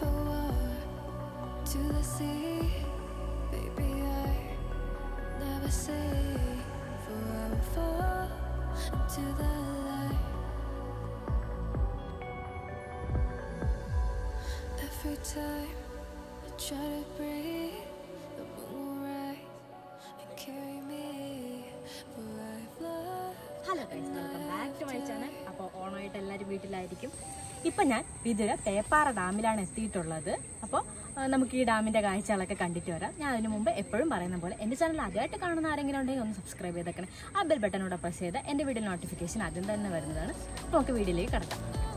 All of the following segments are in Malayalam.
If I were to the sea, baby, I never say for I will fall into the light. Every time I try to breathe, the moon will rise and carry me. For I've loved. Hello guys welcome back to my channel അപ്പോൾ ഓണമായിട്ട് എല്ലാവരും വീട്ടിലായിരിക്കും ഇപ്പം ഞാൻ വിതുര പേപ്പാറ ഡാമിലാണ് എത്തിയിട്ടുള്ളത് അപ്പോൾ നമുക്ക് ഈ ഡാമിൻ്റെ കാഴ്ചകളൊക്കെ കണ്ടിട്ട് വരാം ഞാൻ അതിന് മുമ്പ് എപ്പോഴും പറയുന്ന പോലെ എൻ്റെ ചാനൽ ആദ്യമായിട്ട് കാണുന്ന ആരെങ്കിലും ഉണ്ടെങ്കിൽ ഒന്ന് സബ്സ്ക്രൈബ് ചെയ്തേക്കണേ ആ ബെൽ ബട്ടനോടെ പ്രസ് ചെയ്ത് എൻ്റെ വീഡിയോ നോട്ടിഫിക്കേഷൻ ആദ്യം തന്നെ വരുന്നതാണ് അപ്പോൾ നമുക്ക് വീഡിയോയിലേക്ക് കിടക്കാം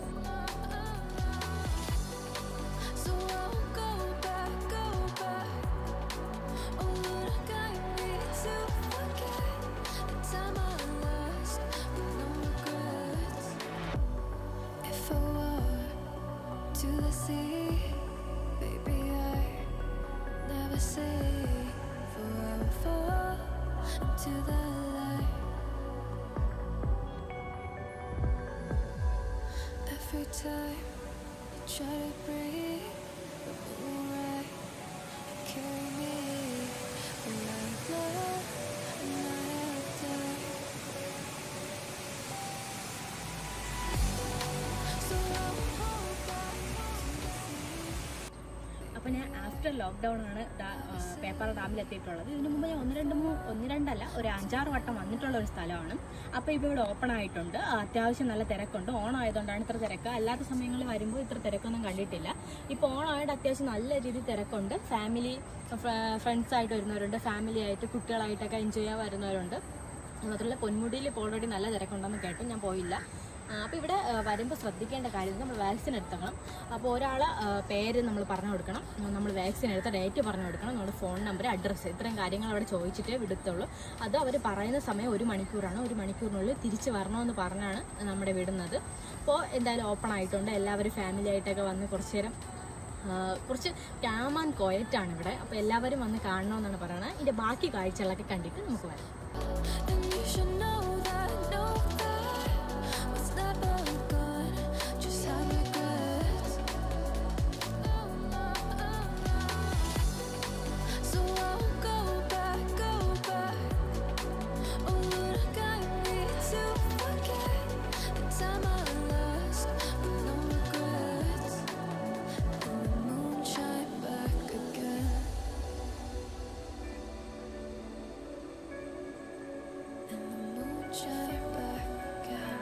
So I'll go back, go back. Oh, Lord, guide me to forget the time I lost with no regrets. If I were to the sea, baby, I never say for I will fall into the light. Every time I try to breathe, the moon will rise and carry me where I've loved and I have died. So I'll hold back to the sea. അപ്പോൾ ഞാൻ ആഫ്റ്റർ ലോക്ക്ഡൗൺ ആണ് ഡാ- ആ, പേപ്പാറ ഡാമിൽ എത്തിയിട്ടുള്ളത് ഇതിനു മുമ്പ് ഞാൻ ഒന്ന് രണ്ട് മൂ- ഒന്ന് രണ്ടല്ല ഒരു അഞ്ചാറ് വട്ടം വന്നിട്ടുള്ള ഒരു സ്ഥലമാണ് അപ്പോൾ ഇപ്പോൾ ഇവിടെ ഓപ്പൺ ആയിട്ടുണ്ട് ആ, അത്യാവശ്യം നല്ല തിരക്കുണ്ട് ഓണം ആയതുകൊണ്ടാണ് ഇത്ര തിരക്ക് അല്ലാത്ത സമയങ്ങളിൽ വരുമ്പോൾ ഇത്ര തിരക്കൊന്നും കണ്ടിട്ടില്ല ഇപ്പോൾ ഓണം ആയിട്ട് അത്യാവശ്യം നല്ല രീതിയിൽ തിരക്കുണ്ട് ഫാമിലി ഫ്രണ്ട്സ് ആയിട്ട് വരുന്നവരുണ്ട് ഫാമിലി ആയിട്ട് കുട്ടികളായിട്ടൊക്കെ എൻജോയ് ചെയ്യാൻ വരുന്നവരുണ്ട് മാത്രമല്ല പൊന്മുടിയിൽ ഇപ്പോൾ ഓൾറെഡി നല്ല തിരക്കുണ്ടെന്ന് കേട്ടു ഞാൻ പോയില്ല അപ്പോൾ ഇവിടെ വരുമ്പോൾ ശ്രദ്ധിക്കേണ്ട കാര്യം നമ്മൾ വാക്സിൻ എടുത്തണം അപ്പോൾ ഒരാൾ പേര് നമ്മൾ പറഞ്ഞു കൊടുക്കണം നമ്മൾ വാക്സിൻ എടുത്ത ഡേറ്റ് പറഞ്ഞു കൊടുക്കണം നമ്മുടെ ഫോൺ നമ്പർ അഡ്രസ്സ് ഇത്രയും കാര്യങ്ങൾ അവിടെ ചോദിച്ചിട്ടേ വിടത്തുള്ളൂ അത് അവർ പറയുന്ന സമയം ഒരു മണിക്കൂറാണ് ഒരു മണിക്കൂറിനുള്ളിൽ തിരിച്ച് വരണമെന്ന് പറഞ്ഞാണ് നമ്മുടെ വിടുന്നത് അപ്പോൾ എന്തായാലും ഓപ്പൺ ആയിട്ടുണ്ട് എല്ലാവരും ഫാമിലി ആയിട്ടൊക്കെ വന്ന് കുറച്ച് നേരം ആ, കുറച്ച് ക്യാം ആൻഡ് കോയറ്റാണ് ഇവിടെ അപ്പോൾ എല്ലാവരും വന്ന് കാണണമെന്നാണ് പറയുന്നത് ഇതിൻ്റെ ബാക്കി കാഴ്ചകളൊക്കെ കണ്ടിട്ട് നമുക്ക് വരാം And you should know that, know that what's never gone just have regrets. So I'll go back, go back. Oh, Lord, guide me to forget the time I lost with no regrets. And the moon shine back again. And the moon shine back again.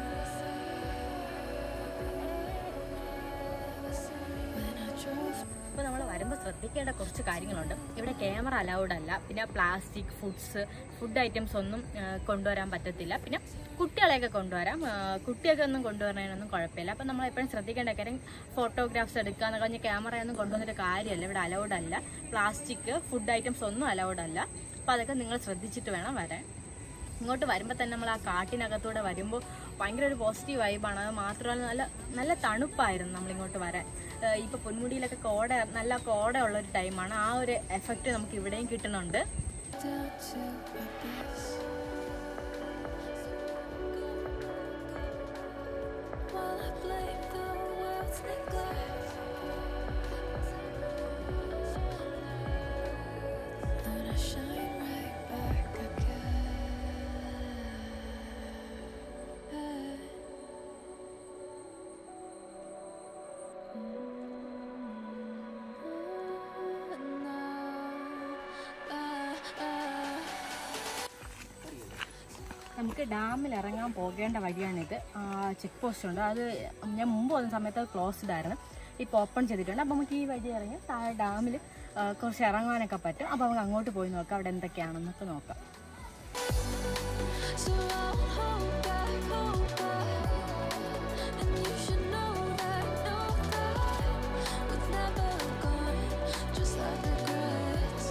When I drove ഇപ്പോൾ നമ്മൾ വരുമ്പോൾ ശ്രദ്ധിക്കേണ്ട കുറച്ച് കാര്യങ്ങളുണ്ട് ഇവിടെ ക്യാമറ അലൗഡ് അല്ല പിന്നെ പ്ലാസ്റ്റിക് ഫുഡ്സ് ഫുഡ് ഐറ്റംസ് ഒന്നും ആ, കൊണ്ടുവരാൻ പറ്റത്തില്ല പിന്നെ കുട്ടികളെയൊക്കെ കൊണ്ടുവരാം ആ, കുട്ടിയൊക്കെ ഒന്നും കൊണ്ടുവരാനൊന്നും കുഴപ്പമില്ല അപ്പം നമ്മൾ എപ്പോഴും ശ്രദ്ധിക്കേണ്ട കാര്യം ഫോട്ടോഗ്രാഫ്സ് എടുക്കുക എന്ന് പറഞ്ഞ ക്യാമറയൊന്നും കൊണ്ടുവന്നിട്ട് കാര്യമല്ല ഇവിടെ അലൗഡ് അല്ല പ്ലാസ്റ്റിക് ഫുഡ് ഐറ്റംസ് ഒന്നും അലൗഡ് അല്ല അപ്പോൾ അതൊക്കെ നിങ്ങൾ ശ്രദ്ധിച്ചിട്ട് വേണം വരാൻ ഇങ്ങോട്ട് വരുമ്പോൾ തന്നെ നമ്മൾ ആ കാട്ടിനകത്തൂടെ വരുമ്പോൾ ഭയങ്കര ഒരു പോസിറ്റീവ് വൈബാണ് അത് മാത്രമല്ല നല്ല നല്ല തണുപ്പായിരുന്നു നമ്മൾ ഇങ്ങോട്ട് വരാൻ ഏഹ് ഇപ്പൊ പൊന്മുടിയിലൊക്കെ കോട നല്ല കോട ഉള്ള ഒരു ടൈമാണ് ആ ഒരു എഫക്റ്റ് നമുക്ക് ഇവിടെയും കിട്ടുന്നുണ്ട് down to abyss. While I blame the world's neglect, then I shine right back again. നമുക്ക് ഡാമിൽ ഇറങ്ങാൻ പോകേണ്ട വഴിയാണിത് ചെക്ക് പോസ്റ്റ് ഉണ്ട് അത് ഞാൻ മുമ്പ് വന്ന സമയത്ത് അത് ക്ലോസ്ഡ് ആയിരുന്നു ഇപ്പോൾ ഓപ്പൺ ചെയ്തിട്ടുണ്ട് അപ്പോൾ നമുക്ക് ഈ വഴി ഇറങ്ങി താഴെ ഡാമിൽ കുറച്ച് ഇറങ്ങാനൊക്കെ പറ്റും അപ്പോൾ നമുക്ക് അങ്ങോട്ട് പോയി നോക്കാം അവിടെ എന്തൊക്കെയാണെന്നൊക്കെ നോക്കാം So I'll hold back, hold back. And you should know that, know that was never gone, just like regrets.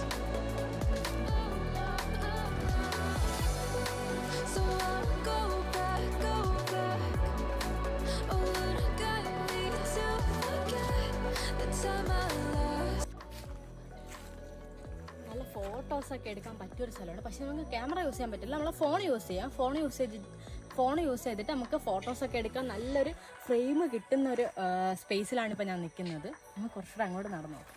So I'll go back, go back. Oh, Lord, guide me to forget the time I lost. നല്ല ഫോട്ടോസ് ഒക്കെ എടുക്കാൻ പറ്റിയൊരു സ്ഥലമാണ് പക്ഷെ നമുക്ക് ക്യാമറ യൂസ് ചെയ്യാൻ പറ്റില്ല നമ്മളെ ഫോൺ യൂസ് ചെയ്യാം ഫോൺ യൂസ് ചെയ്ത് ഫോൺ യൂസ് ചെയ്തിട്ട് നമുക്ക് ഫോട്ടോസൊക്കെ എടുക്കാൻ നല്ലൊരു ഫ്രെയിം കിട്ടുന്ന ഒരു സ്പേസിലാണ് ഇപ്പോൾ ഞാൻ നിൽക്കുന്നത് നമുക്ക് കുറച്ചുകൂടെ അങ്ങോട്ട് നടന്നു നോക്കാം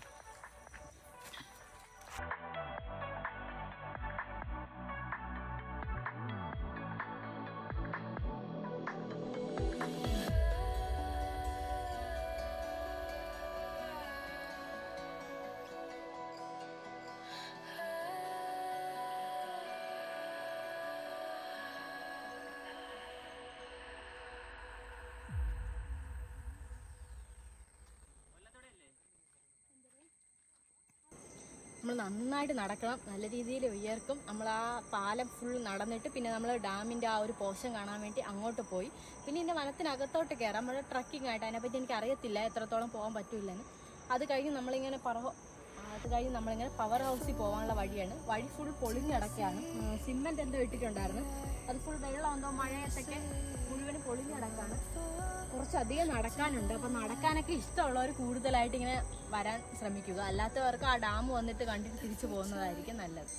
നമ്മൾ നന്നായിട്ട് നടക്കണം നല്ല രീതിയിൽ ഉയർക്കും നമ്മൾ ആ പാലം ഫുൾ നടന്നിട്ട് പിന്നെ നമ്മൾ ഡാമിൻ്റെ ആ ഒരു പോഷൻ കാണാൻ വേണ്ടി അങ്ങോട്ട് പോയി പിന്നെ ഇതിൻ്റെ വനത്തിനകത്തോട്ട് കയറാം നമ്മൾ ട്രക്കിംഗ് ആയിട്ട് അതിനെപ്പറ്റി എനിക്ക് അറിയത്തില്ല എത്രത്തോളം പോകാൻ പറ്റൂലെന്ന് അത് കഴിഞ്ഞ് നമ്മളിങ്ങനെ പറവ അത് കഴിഞ്ഞ് നമ്മളിങ്ങനെ പവർ ഹൗസിൽ പോകാനുള്ള വഴിയാണ് വഴി ഫുൾ പൊളിഞ്ഞടക്കുകയാണ് സിമെന്റ് എന്തോ ഇട്ടിട്ടുണ്ടായിരുന്നു അത് ഫുൾ വെള്ളം എന്തോ മഴയത്തൊക്കെ മുഴുവൻ പൊളിഞ്ഞടക്കാണ് കുറച്ചധികം നടക്കാനുണ്ട് അപ്പം നടക്കാനൊക്കെ ഇഷ്ടമുള്ളവർ കൂടുതലായിട്ട് ഇങ്ങനെ വരാൻ ശ്രമിക്കുക അല്ലാത്തവർക്ക് ആ ഡാം വന്നിട്ട് കണ്ടിട്ട് തിരിച്ചു പോകുന്നതായിരിക്കും നല്ലത്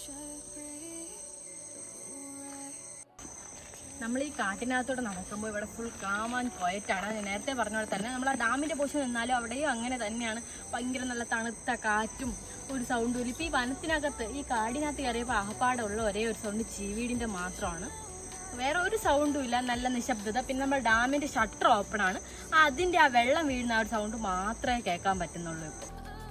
നമ്മൾ ഈ കാട്ടിനകത്തോടെ നടക്കുമ്പോൾ ഇവിടെ ഫുൾ കാമാൻ ക്വയറ്റാണ് ഞാൻ നേരത്തെ പറഞ്ഞ പോലെ തന്നെ നമ്മൾ ആ ഡാമിന്റെ പോഷൻ നിന്നാലും അവിടെയും അങ്ങനെ തന്നെയാണ് ഭയങ്കര നല്ല തണുത്ത കാറ്റും ഒരു സൗണ്ടും ഇല്ല ഇപ്പം ഈ വനത്തിനകത്ത് ഈ കാടിനകത്ത് കയറിയപ്പോൾ ആഹപ്പാടുള്ള ഒരേ ഒരു സൗണ്ട് ചീവീടിന്റെ മാത്രമാണ് വേറെ ഒരു സൗണ്ടും ഇല്ല നല്ല നിശബ്ദത പിന്നെ നമ്മൾ ഡാമിന്റെ ഷട്ടർ ഓപ്പൺ ആണ് അതിന്റെ ആ വെള്ളം വീഴുന്ന ആ ഒരു സൗണ്ട് മാത്രമേ കേൾക്കാൻ പറ്റുന്നുള്ളൂ ഇപ്പോൾ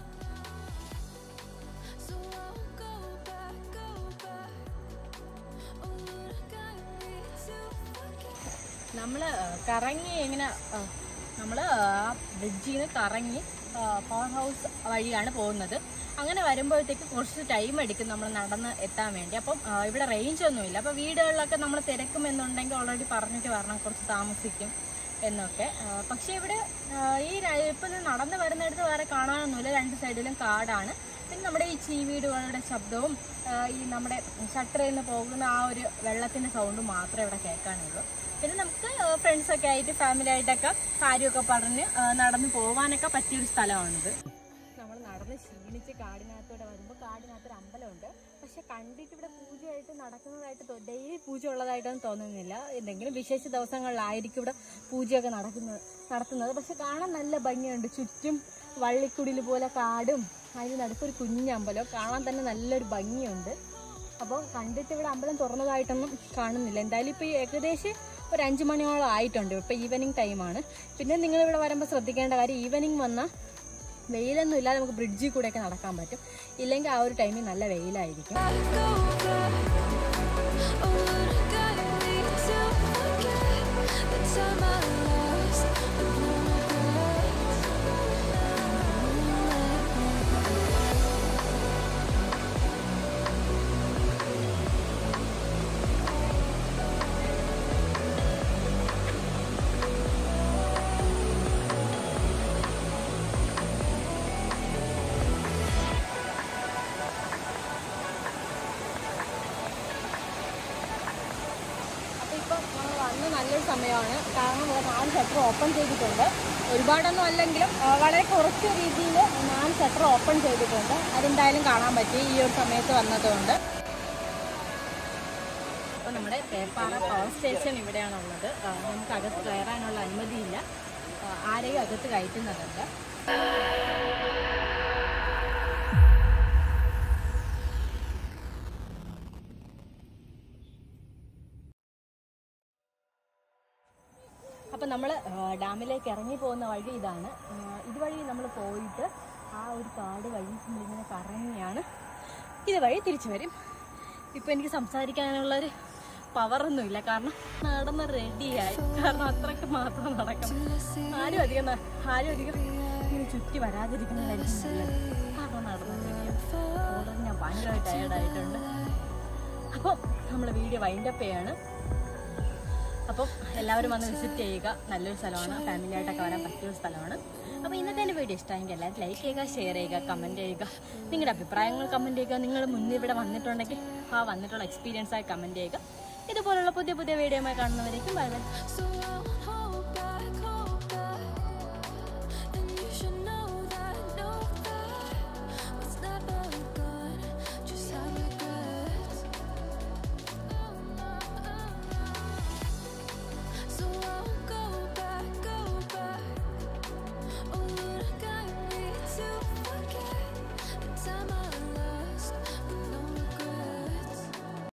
So I'll go back, go back. Oh, look at me to forget. നമ്മൾ കറങ്ങി ഇങ്ങനെ നമ്മൾ ആ ബ്രിഡ്ജിൽ നിന്ന് കറങ്ങി പവർ ഹൗസ് വഴിയാണ് പോകുന്നത് അങ്ങനെ വരുമ്പോഴത്തേക്ക് കുറച്ച് ടൈം എടുക്കും നമ്മൾ നടന്ന് എത്താൻ വേണ്ടി അപ്പം ആ, ഇവിടെ റേഞ്ച് ഒന്നുമില്ല അപ്പോൾ വീടുകളിലൊക്കെ നമ്മൾ തിരക്കുമെന്നുണ്ടെങ്കിൽ ഓൾറെഡി പറഞ്ഞിട്ട് വരണം കുറച്ച് താമസിക്കും എന്നൊക്കെ ആ, പക്ഷേ ഇവിടെ ആ, ഈ ഇപ്പം നടന്ന് വരുന്നിടത്ത് വേറെ കാണാനൊന്നുമില്ല രണ്ട് സൈഡിലും കാടാണ് പിന്നെ നമ്മുടെ ഈ ചീവീടുകളുടെ ശബ്ദവും ആ, ഈ നമ്മുടെ ഷട്ടറിൽ നിന്ന് പോകുന്ന ആ ഒരു വെള്ളത്തിന്റെ സൗണ്ട് മാത്രമേ ഇവിടെ കേൾക്കാനുള്ളൂ പിന്നെ നമുക്ക് ഫ്രണ്ട്സൊക്കെ ആയിട്ട് ഫാമിലി ആയിട്ടൊക്കെ കാര്യമൊക്കെ പറഞ്ഞ് ആ, നടന്ന് പോവാനൊക്കെ പറ്റിയൊരു സ്ഥലമാണിത് നമ്മൾ നടന്ന് ക്ഷീണിച്ച് കാടിനകത്തൂടെ വരുമ്പോൾ കാടിനകത്തൊരു അമ്പലമുണ്ട് പക്ഷെ കണ്ടിട്ട് ഇവിടെ പൂജയായിട്ട് നടക്കുന്നതായിട്ട് ഡെയിലി പൂജ ഉള്ളതായിട്ടൊന്നും തോന്നുന്നില്ല എന്തെങ്കിലും വിശേഷ ദിവസങ്ങളിലായിരിക്കും ഇവിടെ പൂജയൊക്കെ നടക്കുന്നത് നടത്തുന്നത് പക്ഷെ കാണാൻ നല്ല ഭംഗിയുണ്ട് ചുറ്റും വള്ളിക്കുടിൽ പോലെ കാടും അതിന് നടുക്കൊരു കുഞ്ഞമ്പലം കാണാൻ തന്നെ നല്ലൊരു ഭംഗിയുണ്ട് അപ്പോൾ കണ്ടിട്ട് ഇവിടെ അമ്പലം തുറന്നതായിട്ടൊന്നും കാണുന്നില്ല എന്തായാലും ഇപ്പോൾ ഏകദേശം ഒരു അഞ്ച് മണിയോളം ആയിട്ടുണ്ട് ഇപ്പോൾ ഈവനിങ് ടൈമാണ് പിന്നെ നിങ്ങൾ ഇവിടെ വരുമ്പോൾ ശ്രദ്ധിക്കേണ്ട കാര്യം ഈവനിങ് വന്നാൽ വെയിലൊന്നും ഇല്ലാതെ നമുക്ക് ബ്രിഡ്ജിൽ കൂടെയൊക്കെ നടക്കാൻ പറ്റും ഇല്ലെങ്കിൽ ആ ഒരു ടൈമിൽ നല്ല വെയിലായിരിക്കും Go back. Oh, look at me to forget the time I lost with no regrets. അപ്പോൾ ഇപ്പം നമ്മൾ വന്ന് നല്ലൊരു സമയമാണ് കാരണം ഇവിടെ നാല് ഷട്ടർ ഓപ്പൺ ചെയ്തിട്ടുണ്ട് ഒരുപാടൊന്നും അല്ലെങ്കിലും ആ, വളരെ കുറച്ച് രീതിയിൽ നാല് ഷട്ടർ ഓപ്പൺ ചെയ്തിട്ടുണ്ട് അതെന്തായാലും കാണാൻ പറ്റി ഈ ഒരു സമയത്ത് വന്നതുകൊണ്ട് അപ്പോൾ നമ്മുടെ പേപ്പാറ പവർ സ്റ്റേഷൻ ഇവിടെയാണുള്ളത് ആ, നമുക്ക് അകത്ത് കയറാനുള്ള അനുമതിയില്ല ആ, ആരെയും അകത്ത് കയറ്റുന്നതുണ്ട് അപ്പം നമ്മൾ ഡാമിലേക്ക് ഇറങ്ങി പോകുന്ന വഴി ഇതാണ് ആ, ഇതുവഴി നമ്മൾ പോയിട്ട് ആ ഒരു കാട് വഴി നമ്മളിങ്ങനെ കറങ്ങിയാണ് ഇതുവഴി തിരിച്ചു വരും ഇപ്പം എനിക്ക് സംസാരിക്കാനുള്ളൊരു പവറൊന്നുമില്ല കാരണം നടന്ന് റെഡിയായി കാരണം അത്രയ്ക്ക് മാത്രം നടക്കണം ആരും അധികം ന- ആരും അധികം ഇങ്ങനെ ചുറ്റി വരാതിരിക്കുന്നതായിരിക്കും നല്ലത് കാരണം നടന്ന് റെഡിയായി ഓൾറെഡി ഞാൻ ഭയങ്കരമായി ടയർഡായിട്ടുണ്ട് അപ്പം നമ്മൾ വീഡിയോ വൈൻഡപ്പ് ചെയ്യാണ് അപ്പം എല്ലാവരും വന്ന് വിസിറ്റ് ചെയ്യുക നല്ലൊരു സ്ഥലമാണ് ഫാമിലി ആയിട്ടൊക്കെ വരാൻ പറ്റിയൊരു സ്ഥലമാണ് അപ്പോൾ ഇന്നത്തെ എൻ്റെ വീഡിയോ ഇഷ്ടമെങ്കിൽ എല്ലാവരും ലൈക്ക് ചെയ്യുക ഷെയർ ചെയ്യുക കമൻറ്റ് ചെയ്യുക നിങ്ങളുടെ അഭിപ്രായങ്ങൾ കമൻറ്റ് ചെയ്യുക നിങ്ങൾ മുന്നേ ഇവിടെ വന്നിട്ടുണ്ടെങ്കിൽ ആ വന്നിട്ടുള്ള എക്സ്പീരിയൻസ് ആയി കമൻറ്റ് ചെയ്യുക ഇതുപോലുള്ള പുതിയ പുതിയ വീഡിയോയുമായി കാണുന്നവരേക്കും ബൈ ബൈ So I'll